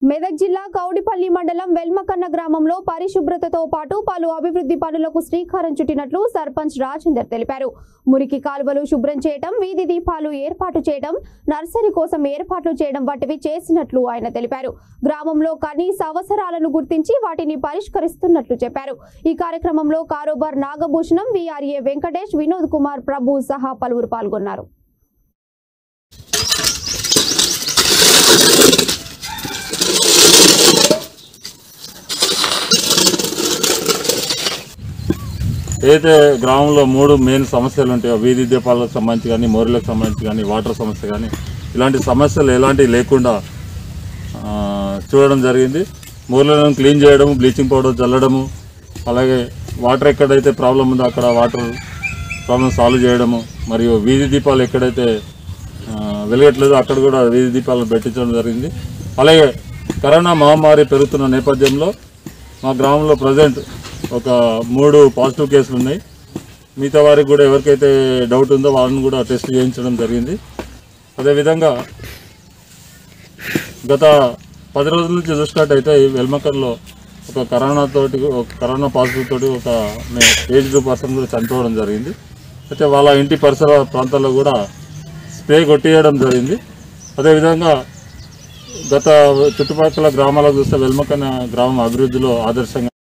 మెదక్ జిల్లా కౌడిపల్లి మండలం వెల్మకన్న గ్రామంలో పరిశుభ్రతతో పాటు పలు అభివృద్ధి పనులకు శ్రీకారం చుట్టినట్లు సర్పంచ్ రాజేందర్ తెలిపారు మురికి కాలువలు శుభ్రం చేయడం వీధి దీపాలు ఏర్పాటు చేయడం నర్సరీ కోసం ఏర్పాట్లు చేయడం వంటివి చేసినట్లు ఆయన తెలిపారు గ్రామంలో కనీస అవసరాలను గుర్తించి వాటిని పరిష్కరిస్తున్నట్లు చెప్పారు ఈ కార్యక్రమంలో కారోబార్ నాగభూషణం విఆర్ఏ వెంకటేష్ వినోద్ కుమార్ ప్రభు సహా పలువురు పాల్గొన్నారు ఏదైతే గ్రామంలో మూడు మెయిన్ సమస్యలు ఉంటాయో వీధి దీపాలకు సంబంధించి కానీ మోరీలకు సంబంధించి కానీ వాటర్ సమస్య కానీ ఇలాంటి సమస్యలు ఎలాంటివి లేకుండా ఆ, చూడడం జరిగింది మూలలను క్లీన్ చేయడం బ్లీచింగ్ పౌడర్ చల్లడము అలాగే వాటర్ ఎక్కడైతే ప్రాబ్లం ఉందో అక్కడ వాటర్ ప్రాబ్లం సాల్వ్ చేయడము మరియు వీధి దీపాలు ఎక్కడైతే ఆ, వెలగట్లేదో అక్కడ కూడా వీధి దీపాలను పెట్టించడం జరిగింది అలాగే కరోనా మహమ్మారి పెరుగుతున్న నేపథ్యంలో మా గ్రామంలో ప్రజెంట్ ఒక మూడు పాజిటివ్ కేసులు ఉన్నాయి మిగతా వారికి కూడా ఎవరికైతే డౌట్ ఉందో వాళ్ళని కూడా టెస్ట్ చేయించడం జరిగింది అదేవిధంగా గత పది రోజుల నుంచి చూసినట్టయితే ఈ వెల్మకర్లో ఒక కరోనా తోటి ఒక కరోనా పాజిటివ్ తోటి ఒక ఏజ్డ్ పర్సన్ కూడా చనిపోవడం జరిగింది అయితే వాళ్ళ ఇంటి పరిసర ప్రాంతాల్లో కూడా స్ప్రే కొట్టేయడం జరిగింది అదేవిధంగా గత చుట్టుపక్కల గ్రామాలకు చూస్తే వెల్మకన్న గ్రామం అభివృద్ధిలో ఆదర్శంగా